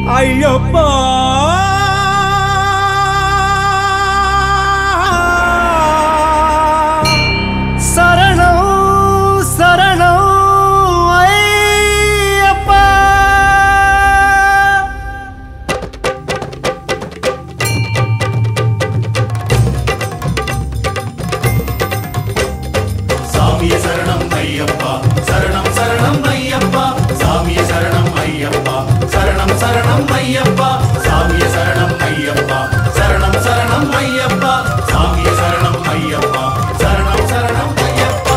ஐயப்பா சரணம் சரணம் ஐயப்பா சாமிய சரணம் ஐயப்பா சரணம் சரணம் ஐயப்பா சாமிய சரணம் ஐயப்பா சரணம் சரணம் ஐயப்பா சாமிய சரணம் ஐயப்பா சரணம் சரணம் ஐயப்பா சாமிய சரணம் ஐயப்பா சரணம் சரணம் ஐயப்பா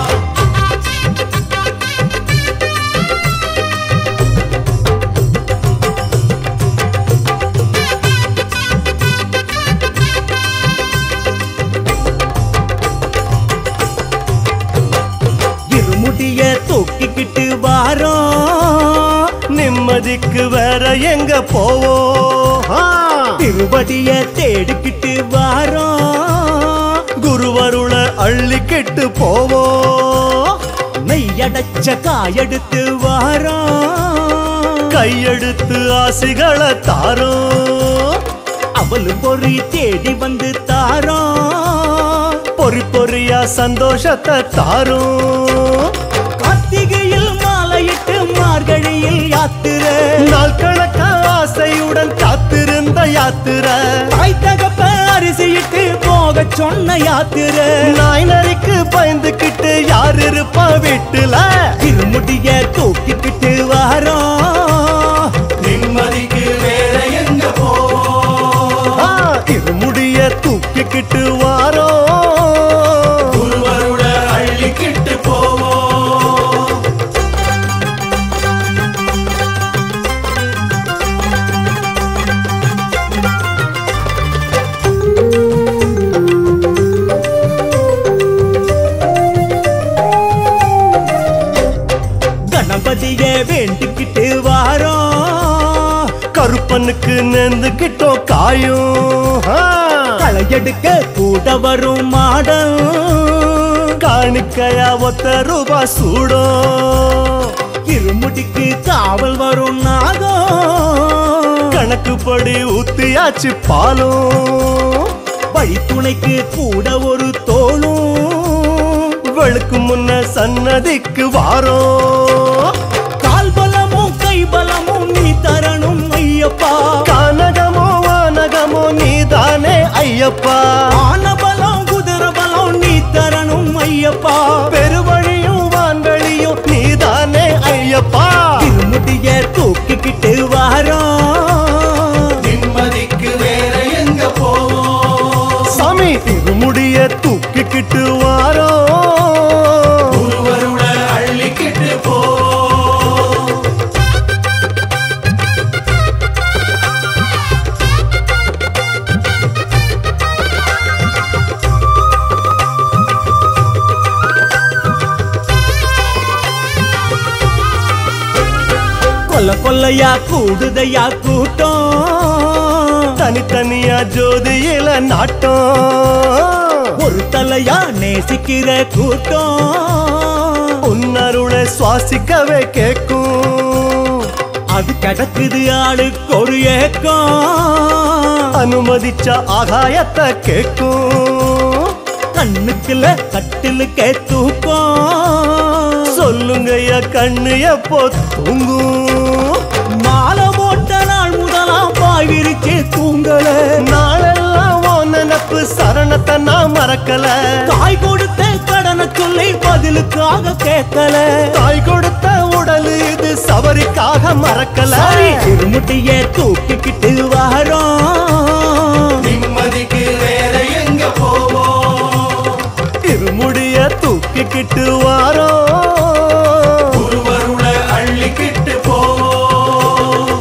இருமுடிய தூக்கிக்கிட்டு வாரோம் நிம்மதிக்கு வேற எங்க போவோம் ஆ! திருவடிய தேடிக்கிட்டு வாரோம் குருவருள அள்ளிக்கிட்டு போவோம் மெய்யடைச்ச காயெடுத்து வாரோம் கையெடுத்து ஆசிகளை தாரோம் அவளு பொறி தேடி வந்து தாரோம் பொறி பொறியா சந்தோஷத்தை தாரும் கார்த்திகையில் மாலையிட்டு மார்கழியில் யாத்திர நாள் கணக்க ஆசையுடன் காத்திருந்த யாத்திர தாய் தகப்ப அரிசியிட்டு போக சொன்ன யாத்திர நாய் நரிக்கு பயந்துக்கிட்டு யார் இருப்பா வீட்டுல இருமுடிய தூக்கிக்கிட்டு வாரோம் நிம்மதிக்கு வேற எங்க போவோம் ஆ, இருமுடிய தூக்கிக்கிட்டு வாரோம் குருவருட அள்ளிக்கிட்டு போவோம் கணபதிய வேண்டிக்கிட்டு வாரோம் கருப்பனுக்கு நெந்துக்கிட்டோம் காயும் ஆ, களையெடுக்க கூட வரும் மாடம் காணிக்கையா ஒத்த ரூபா சூடும் இருமுடிக்கு காவல் வரும் நாகம் கணக்குப்படி ஊத்தியாச்சு பாலும் வழித்துணைக்கு கூட ஒரு தோளும் வெளுக்கு முன்ன சன்னதிக்கு வாரோம் கால் பலமும் கை பலமும் நீ தரணும் ஐயப்பா கானகமோ வானகமோ நீதானே ஐயப்பா ஆன பலம் குதிர பலம் நீ தரணும் ஐயப்பா பெருவழியும் வான்வழியும் நீதானே ஐயப்பா திருமுடிய தூக்கிக்கிட்டு வாரோம் நிம்மதிக்கு வேற எங்க போவோம் சாமி திருமுடிய தூக்கிக்கிட்டு வாரோம் குருவருட அள்ளிக்கிட்டு போவோம் கொல்ல கொல்லையா கூடுதையா கூட்டம் தனித்தனியா ஜோதியில நாட்டம் ஒரு தலையா நேசிக்கிற கூட்டம் உன்னருளை சுவாசிக்கவே கேக்கும் அது கிடக்குது ஆளுக்கு ஒரு ஏக்கம் அனுமதிச்ச ஆகாயத்தை கேக்கும் கண்ணுக்குள்ள கட்டிலுக்கே தூக்கம் சொல்லுங்கய்யா கண்ணு எப்போ தூங்கும் மாலை போட்ட நாள் முதலாம் பாய் விரிச்சு தூங்கல நாளெல்லாம் ஓ நினப்பு சரணத்தை நான் மறக்கல தாய் கொடுத்த கடனை சொல்லி பதிலுக்காக கேட்கல தாய் கொடுத்த உடல் இது சபரிக்காக மறக்கல இருமுட்டிய தூக்கிக்கிட்டு வாரோம் நிம்மதிக்கு வேற எங்க போவோம் இருமுடிய தூக்கிக்கிட்டு வாரோம் குருவருட அள்ளிக்கிட்டு போவோம்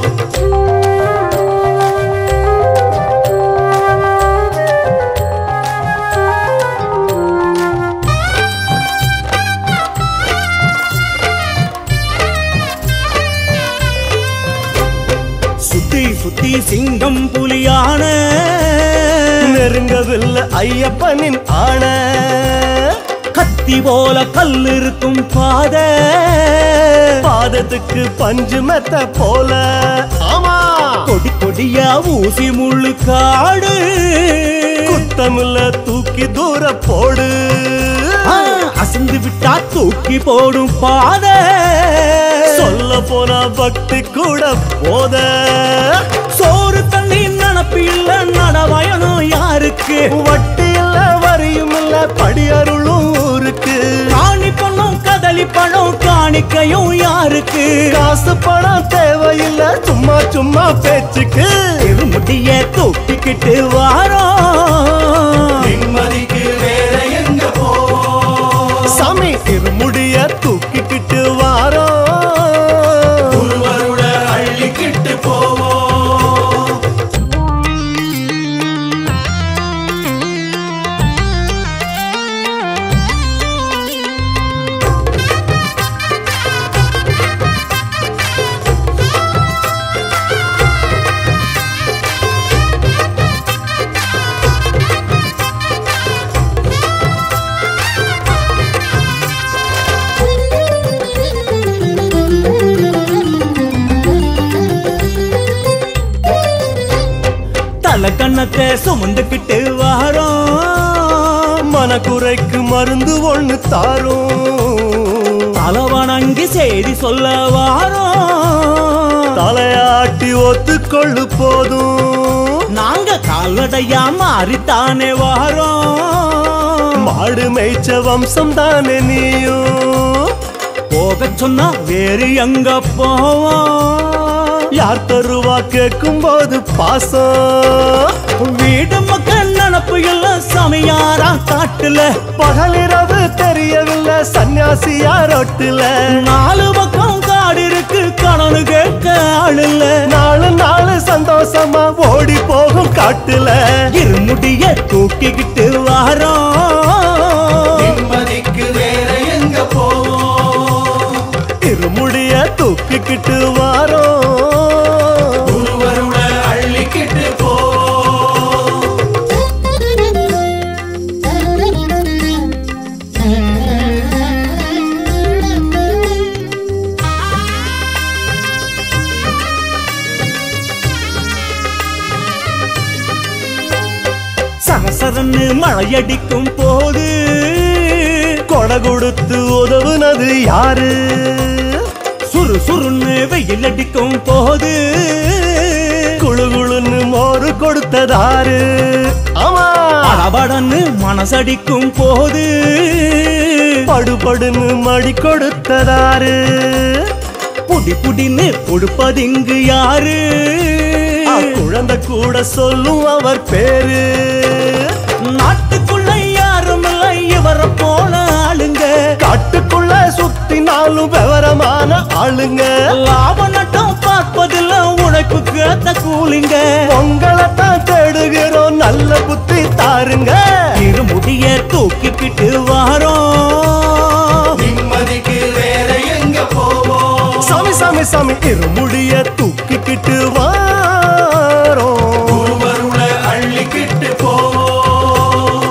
சுத்தி சுத்தி சிங்கம் புலியான நெருங்கவில்லை ஐயப்பனின் ஆண கத்தி போல கல் இருக்கும் பாத பாதத்துக்கு பஞ்சு மெத்த போல ஆமா கொடி முடிய ஊசி முள்ளு காடு குத்தமில்ல தூக்கி தூர போடு ஆ, அசந்து விட்டா தூக்கி போடும் பாதை சொல்ல போனா பக்தி கூட போத சோறு தண்ணி நினப்பு இல்ல நடவயணும் யாருக்கு வட்டி இல்ல வரியும் இல்ல படி அருளும் ஊருக்கு காணி பணம் கதலி பழம் காணிக்கையும் யாருக்கு காசு பணம் தேவையில்ல சும்மா சும்மா பேச்சுக்கு திருமுடிய தூக்கிக்கிட்டு வாரோம் நிம்மதிக்கு வேற எங்க போவோம் சாமி இருமுடிய தூக்கிக்கிட்டு வாரோம் ஒருவருட அள்ளிக்கிட்டு போவோம் தலை கண்ணத்தை சுமந்துக்கிட்டு வாரோம் மனக்குறைக்கு மருந்து ஒண்ணு தாரும் தலை வணங்கி செய்தி சொல்ல வாரோம் தலையாட்டி ஒத்துக்கொள்ளு போதும் நாங்க கால்நடையா மாறித்தானே வாரோம் மாடு மேய்ச்ச வம்சம் தானே நீயும் போக சொன்னா வேறு எங்க போவோம் யார் தருவா கேட்கும் போது பாசம் வீடு மக்கள் நினப்பு எல்லாம் சமையாரா காட்டுல பகலிரவு தெரியவில்லை சன்னியாசியா ரொட்டுல நாலு பக்கம் காடு இருக்கு கடனு கேட்க ஆள் இல்ல நாலு நாலு சந்தோஷமா ஓடி போகும் காட்டுல இருமுடிய தூக்கிக்கிட்டு வாரோம் நிம்மதிக்கு வேற எங்க போவோம் இருமுடிய தூக்கிக்கிட்டு வாரோம் ஒருவருட அள்ளிக்கிட்டு போவோம் சரசரன்னு மழையடிக்கும் போது கொடை கொடுத்து உதவுனது யாரு சுறு சுருன்னு வெயில் அடிக்கும் போது குழு குழுன்னு மோரு கொடுத்ததாரு ஆமா படபடன்னு மனசடிக்கும் போது படுபடுன்னு மடி கொடுத்ததாரு புடி புடின்னு கொடுப்பதிங்கு யாரு ஆ, குழந்தை கூட சொல்லும் அவர் பேரு நாட்டுக்குள்ள யாரும் இல்லை இவரை போல ஆளுங்க காட்டுக்குள்ள சுத்தினாலும் விவரமான ஆளுங்க லாப நட்டம் பார்ப்பதில்ல உழைப்புக்கு ஏத்த கூலிங்க உங்களை தான் தேடுகிறோம் நல்ல புத்தி தாருங்க இருமுடிய தூக்கிக்கிட்டு வாரோம் நிம்மதிக்கு வேற எங்க போவோம் சாமி சாமி சாமி இருமுடிய தூக்கிக்கிட்டு வாரோம் ஒருவருட அள்ளிக்கிட்டு போவோம்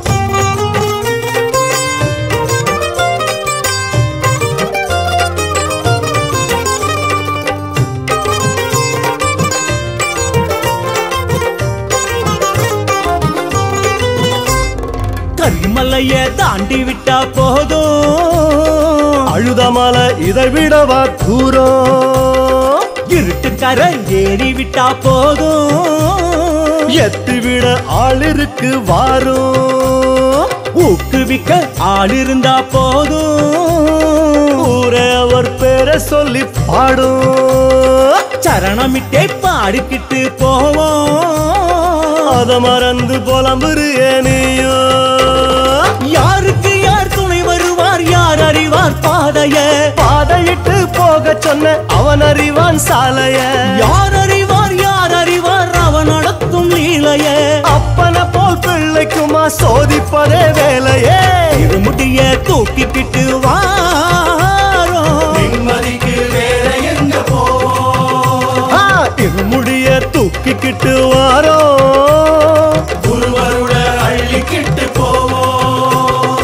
கரிமலைய தாண்டி விட்டா போதும் அழுதமல இதை விடவா தூரம் இருட்டுக்கர ஏறி விட்டா போதும் எத்து விட ஆள் இருக்கு வாரும் ஊக்குவிக்க ஆள் இருந்தா போதும் ஊரே அவர் பேரை சொல்லி பாடும் சரணமிட்டே பாடிக்கிட்டு போவோம் அத மறந்து புலம்புறிய நீயும் யாருக்கு யார் துணை வருவார் யார் அறிவார் பாதைய பாதையிட்டு போக சொன்ன அவன் அறிவான் சாலைய யார் அறிவார் யார் அறிவார் அவன் நடத்தும் லீலைய அப்பன போல் பிள்ளைக்குமா சோதிப்பதே வேலையே இருமுடிய தூக்கிக்கிட்டு வாரோம் நிம்மதிக்கு வேற எங்க போவோம் ஆ, இருமுடிய தூக்கிக்கிட்டு வாரோம் ஒருவருட அள்ளிக்கிட்டு போவோம்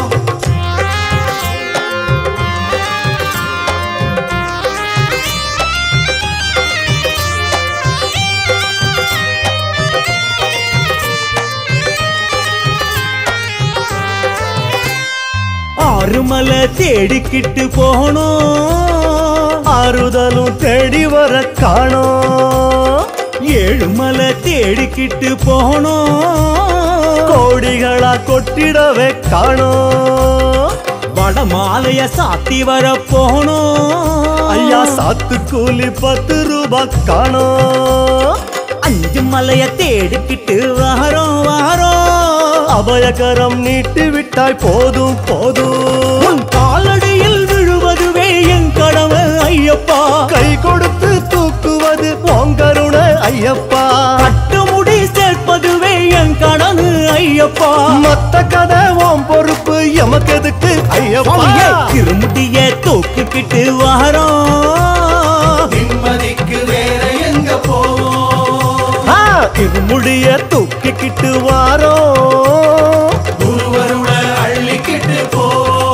மலை தேடிக்கிட்டு போகணும் ஆறுதலும் தேடி வர காணோம் ஏழு மலை தேடிக்கிட்டு போகணும் கோடிகளா கொட்டிடவே காணோம் வட மாலைய சாத்தி வர போகணும் ஐயா சாத்து கூலி பத்து ரூபாய் காணோம் அஞ்சு மலைய தேடிக்கிட்டு வாரோம் வாரோம் அபயகரம் நீட்டி விட்டாய் போதும் போதும் உன் காலடியில் விழுவதுவே என் கடமை ஐயப்பா கை கொடுத்து தூக்குவது உங்கருண ஐயப்பா கட்டுமுடி சேர்ப்பதுவே என் கடனு ஐயப்பா மத்த கதை உன் பொறுப்பு எமக்கு எதுக்கு ஐயப்பா சுவாமியே, திருமுடிய தூக்கிக்கிட்டு வாரோம் நிம்மதிக்கு வேற எங்க போவோம் ஆ, இருமுடிய தூக்கிக்கிட்டு வாரோம் குருவருள அள்ளிக்கிட்டு போ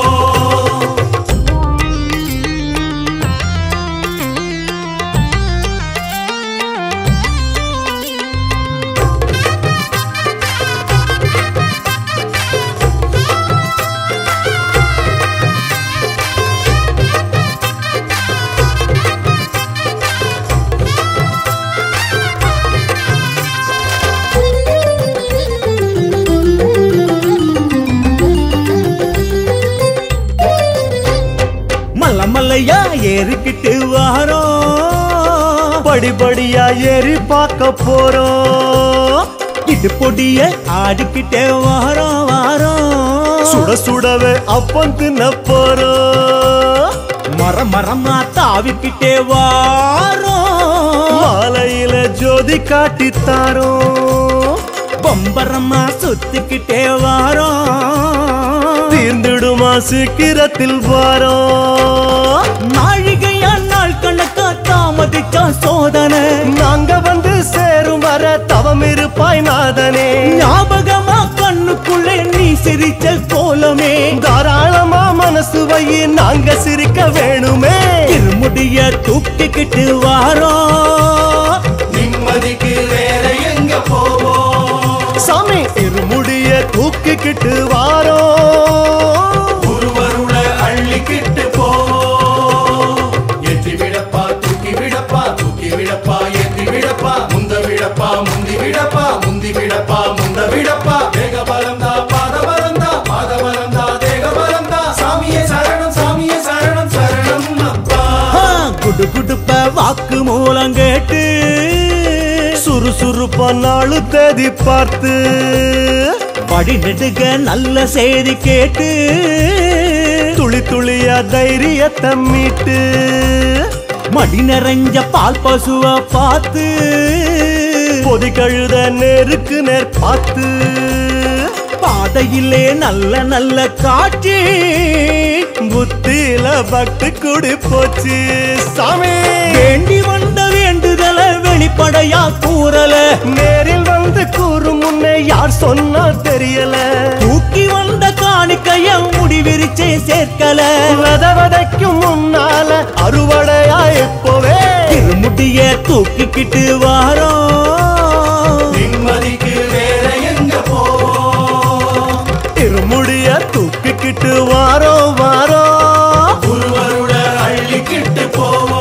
மல்ல மல்லையா ஏறிக்கிட்டு வாரோம் படிப்படியா ஏறி பார்க்க போறோம் இது பொடிய ஆடிக்கிட்டே வாரோம் வாரோம் சுட சுடவே அப்பம் தின்ன போறோம் மர மரமா தாவிக்கிட்டே வாரோம் மாலையில ஜோதி காட்டி தாரோம் பம்பரமா சுத்திக்கிட்டே வாரோம் தீர்ந்துடுமா சீக்கிரத்தில் வாரோம் நாழிகையா நாள் கணக்கா தாமதிச்சா சோதனை நாங்க வந்து சேரும் வர தவம் இருப்பாய் நாதனே ஞாபகமா கண்ணுக்குள்ளே நீ சிரிச்ச கோலமே தாராளமா மனசு வை நாங்க சிரிக்க வேணுமே திருமுடிய தூக்கிக்கிட்டு வாரோம் நிம்மதிக்கு வேற எங்க போவோம் சாமி இருமுடிய தூக்கிக்கிட்டு வாரோம் குருவருள அள்ளிக்கிட்டு போ ஏற்றி விடப்பா தூக்கி விடப்பா தூக்கி விடப்பா ஏற்றி விடப்பா முந்த விடப்பா முந்தி விடப்பா முந்தி விடப்பா முந்த விடப்பா தேக பலந்தா பாத பலந்தா பாத பலந்தா தேக பலந்தா சாமியே சரணம் சாமியே சரணம் சரணம் அப்பா ஆ, குடு குடுப்ப வாக்கு மூலம் கேட்டு சுறுசுறுப்பா நாலு தேதி பார்த்து படி நெடுக நல்ல செய்தி கேட்டு துளி துளியா தைரியத்தை மீட்டு மடி நிறைஞ்ச பால் பசுவ பார்த்து பொதி கழுத நேருக்கு நேர் பார்த்து பாதையிலே நல்ல நல்ல காட்சி புத்தியில பக்தி குடி போச்சு சாமி வேண்டி வந்த வேண்டுதல வெளிப்படையா கூறல நேரில் வந்து கூறும் முன்னே யார் சொன்னா தெரியல தூக்கி வந்த காணிக்கைய முடிவிரிச்சே சேர்க்கல வத வதைக்கும் முன்னால அறுவடையா இப்போவே திருமுடிய தூக்கிக்கிட்டு வாரோம் நிம்மதிக்கு வேற எங்க போவோம் திருமுடிய தூக்கிக்கிட்டு வாரோ வாரோ குருவருள அள்ளிக்கிட்டு போவோம்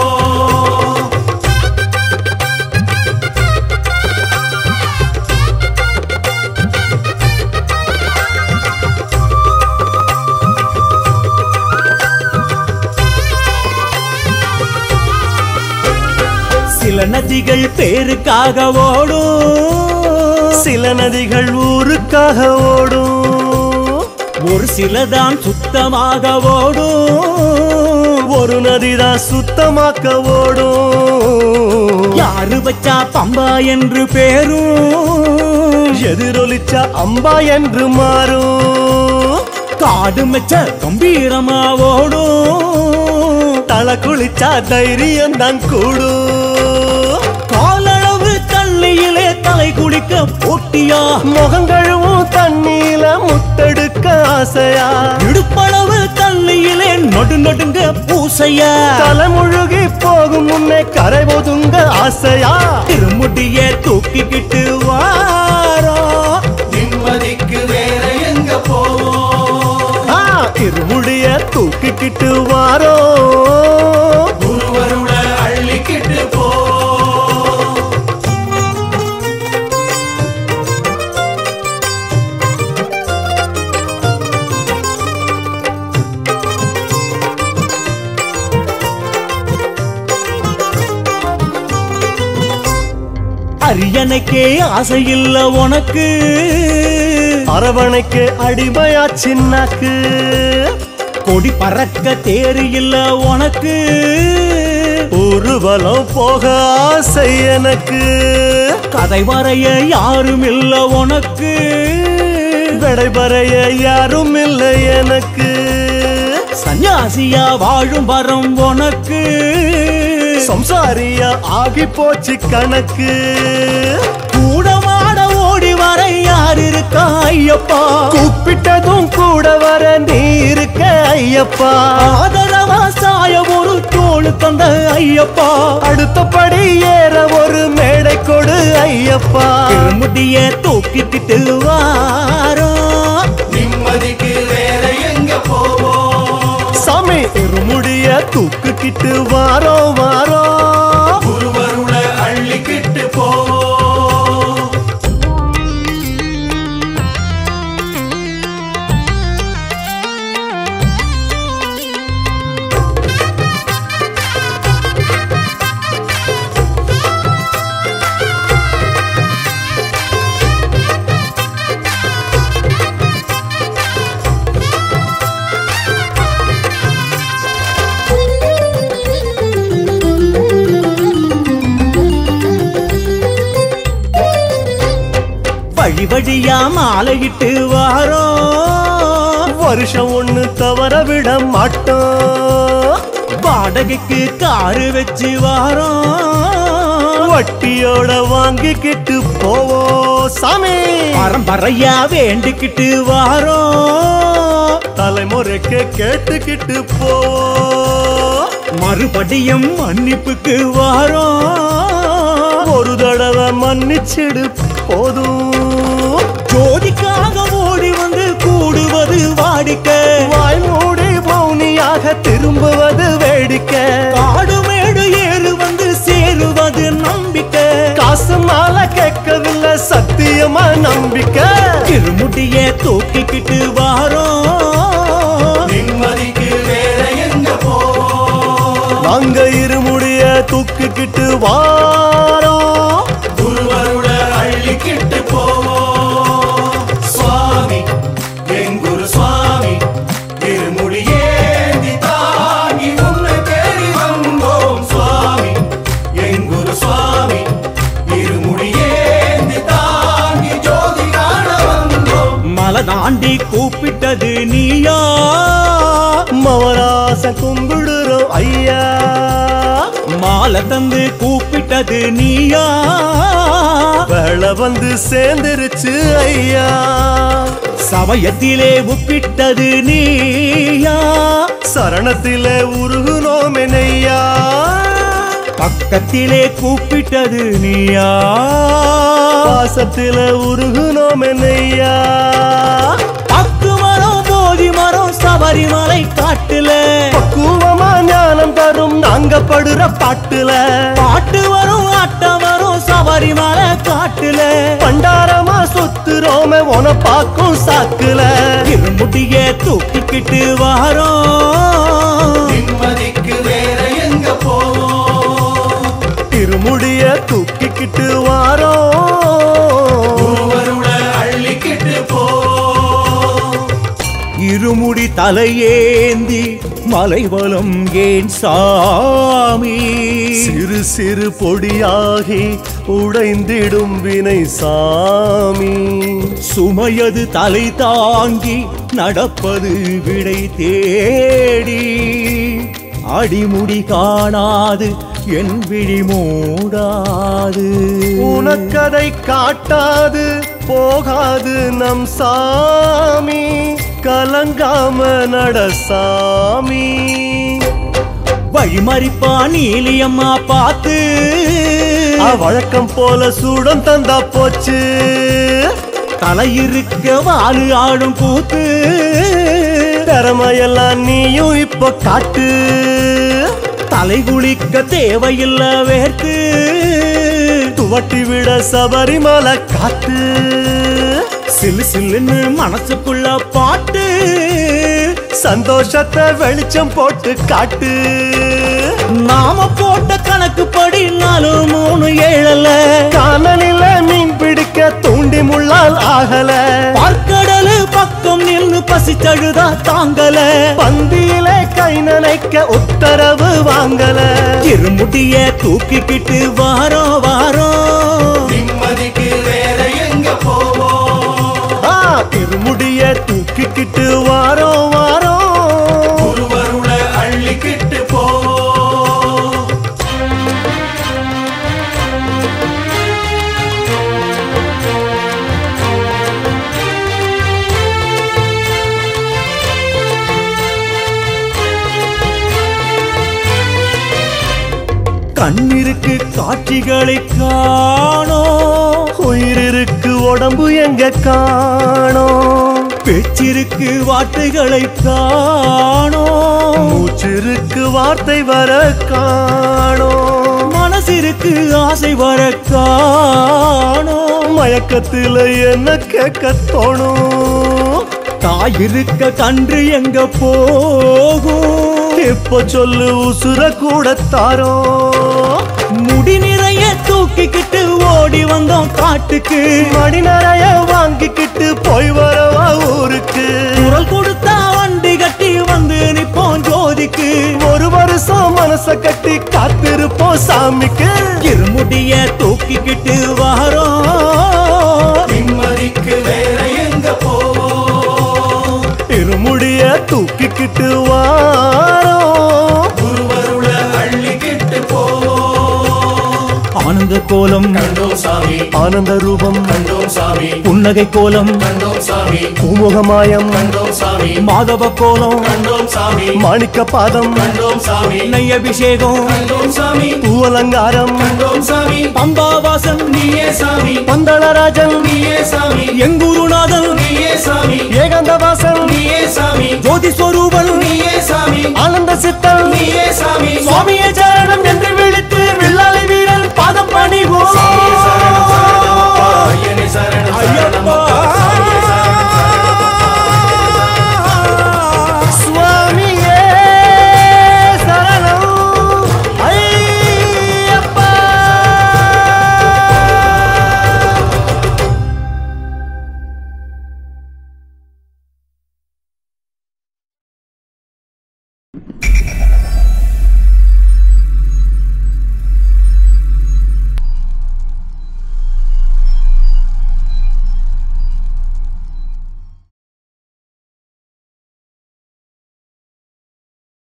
சில நதிகள் பேருக்காக ஓடும் சில நதிகள் ஊருக்காக ஓடும் ஒரு சிலதான் சுத்தமாக ஓடும் ஒரு நதிதான் சுத்தமாக்க ஓடும் யாரு வச்சா பம்பா என்று பேரும் எதிரொலிச்சா அம்பா என்று மாறும் காடு மெச்ச கம்பீரமா ஓடும் தலை குளிச்சா தைரியம் தான் கூடும் காலளவு தள்ளியிலே தலை குளிக்க போட்டியா முகங்கழுவும் தண்ணீல முத்தெடுக்க ஆசையா இடுப்பளவு தள்ளியிலே நொடு நொடுங்க பூசையா தலைமுழுகி போகும் முன்னே கரை ஒதுங்க ஆசையா திருமுடிய தூக்கிக்கிட்டு வாரோ நிம்மதிக்கு வேற எங்க போவோம் ஆ, இருமுடிய தூக்கிக்கிட்டு வாரோ குருவருள அள்ளிக்கிட்டு போ அரியணைக்கே ஆசை இல்ல உனக்கு அரவணைக்கு அடிமையா சின்னாக்கு கொடி பறக்க தேரு இல்ல உனக்கு ஊர்வலம் போக ஆசை எனக்கு கதை வரைய யாரும் இல்ல உனக்கு விடைபறைய யாரும் இல்லை எனக்கு சன்னியாசியா வாழும் வரம் உனக்கு சம்சாரியா ஆகி போச்சு கணக்கு கூடமாட ஓடி வர யார் இருக்கா ஐயப்பா கூப்பிட்டதும் கூட வர நீ இருக்க ஐயப்பா ஆதரவா சாய ஒரு தோಳು தந்த ஐயப்பா அடுத்தபடி ஏற ஒரு மேடை கொடு ஐயப்பா முடிய தூக்கிக்கிட்டு வாரோ நிம்மதிக்கு வேற எங்க போவோம் சாமி இருமுடிய தூக்குக்கிட்டு வாரோ வாரோ குருவருள அள்ளிக்கிட்டு போ வழி வழியா மாலையிட்டு வாரோ வருஷம் ஒண்ணு தவற விட மாட்டோம் வாடகைக்கு காரு வச்சு வாரோ வட்டியோட வாங்கிக்கிட்டு போவோம் சாமி பரம்பரையா வேண்டிக்கிட்டு வாரோ தலைமுறைக்கு கேட்டுக்கிட்டு போவோம் மறுபடியும் மன்னிப்புக்கு வாரோ ஒரு தடவை மன்னிச்சிடு போதும் ஜோதிக்காக ஓடி வந்து கூடுவது வாடிக்கை வாய் மூடி மௌனியாக திரும்புவது வேடிக்கை காடு மேடு ஏறு வந்து சேருவது நம்பிக்கை காசு மாலை கேட்கவில்லை சத்தியமா நம்பிக்கை திருமுடிய தூக்கிக்கிட்டு வாரோ நிம்மதிக்கு வேற எங்க போவோம் நாங்க இருமுடிய தூக்கிக்கிட்டு வாரோம் குருவருள அள்ளிக்கிட்டு போவோம் சுவாமி என் குரு சுவாமி திருமுடி ஏந்தி தாங்கி உன்னை தேடி வந்தோம் சுவாமி என் குரு சுவாமி திருமுடி ஏந்தி தாங்கி ஜோதி காண வந்தோம் மலை தாண்டி கூப்பிட்டது நீயா மவராச கும்பிடுறோம் ஐயா மாலை தந்து கூப்பிட்டது நீயா வேலை வந்து சேர்ந்துருச்சு ஐயா சமயத்திலே உப்பிட்டது நீயா சரணத்திலே உருகுனோம் என்னையா பக்கத்திலே கூப்பிட்டது நீயா பாசத்திலே உருகுனோம் என்னையா பக்கு மரம் போதி மரம் சபரிமலை காட்டுல பக்குவமா ஞானம் தரும் நாங்க படுற பாட்டுல பாட்டு வரும் ஆட்டம் வரும் சபரிமலை காட்டுல பண்டாரமா சுத்துறோமே உன பாக்கும் சாக்குல இருமுடிய தூக்கிக்கிட்டு வாரோம் நிம்மதிக்கு வேற எங்க போவோம் திருமுடிய தூக்கிக்கிட்டு வாரோம் குருவருள அள்ளிக்கிட்டு போவோம் இருமுடி தலையேந்தி மலைவலம் ஏன் சாமி சிறு சிறு பொடியாகி உடைந்திடும் வினை சாமி சுமையது தலை தாங்கி நடப்பது விடை தேடி அடிமுடி காணாது என் விழி மூடாது உனக்கதை காட்டாது போகாது நம் சாமி கலங்காம நட சாமி வழிமறிப்பா நீலியம்மா பார்த்து வழக்கம் போல சூடம் தந்தா போச்சு தலையிருக்க வாழு ஆடும் கூத்து திறமையெல்லாம் நீயும் இப்போ காட்டு தலை குளிக்க தேவையில்ல வேர்க்கு துவட்டி விட சபரிமலை காத்து சிலு சிலுன்னு மனசுக்குள்ள பாட்டு சந்தோஷத்தை வெளிச்சம் போட்டு காட்டு நாம போட்ட கணக்குப்படி நாலு மூணு ஏழல காணலில மீன் பிடிக்க தூண்டி முள்ளால் ஆகல பார்க்கடலு பக்கம் நின்னு பசிச்சழுதா தாங்கல பந்தியிலே கை நனைக்க உத்தரவு வாங்கல இருமுடிய தூக்கிக்கிட்டு வாரோம் வாரோம் நிம்மதிக்கு வேற எங்க போவோம் ஆ, திருமுடிய தூக்கிக்கிட்டு வாரோம் வாரோம் ஒருவருள அள்ளிக்கிட்டு போவோம் கண்ணிருக்கு காட்சிகளை காணோம் உயிரிருக்கு உடம்பு எங்க காணோம் பேச்சிருக்கு வார்த்தைகளை காணோம் மூச்சிருக்கு வார்த்தை வர காணோம் மனசிற்கு ஆசை வர காணோம் மயக்கத்துல என்ன கேட்க தோணும் தாயிருக்க கன்று எங்க போகும் இப்ப சொல்லு உசுர கூட தாரோம் முடி நிறைய தூக்கிக்கிட்டு ஓடி வந்தோம் காட்டுக்கு மணி நிறைய வாங்கிக்கிட்டு போய் வரவா ஊருக்கு குரல் கொடுத்தா வண்டி கட்டி வந்து நிப்போம் ஜோதிக்கு ஒரு வருஷம் மனச கட்டி காத்திருப்போம் சாமிக்கு இருமுடிய தூக்கிக்கிட்டு வாரோம் நிம்மதிக்கு வேற எங்க போவோம் இருமுடிய தூக்கிக்கிட்டு வாரோம் ஒருவருள அள்ளிக்கிட்டு போவோம் ஆனந்த கோலம் கண்டோம் சாமி ஆனந்த ரூபம் கண்டோம் சாமி புன்னகை கோலம் கண்டோம் சாமி பூமுகமாயம் கண்டோம் சாமி மாதவ கோலம் கண்டோம் சாமி மாணிக்க பாதம் கண்டோம் சாமி நெய் அபிஷேகம் கண்டோம் சாமி பூவலங்காரம் கண்டோம் சாமி பம்பாவாசன் நீயே சாமி பந்தளராஜன் நீயே சாமி எங்குருநாதன் நீயே சாமி ஏகாந்தவாசன் நீயே சாமி ஜோதி ஸ்வரூபன்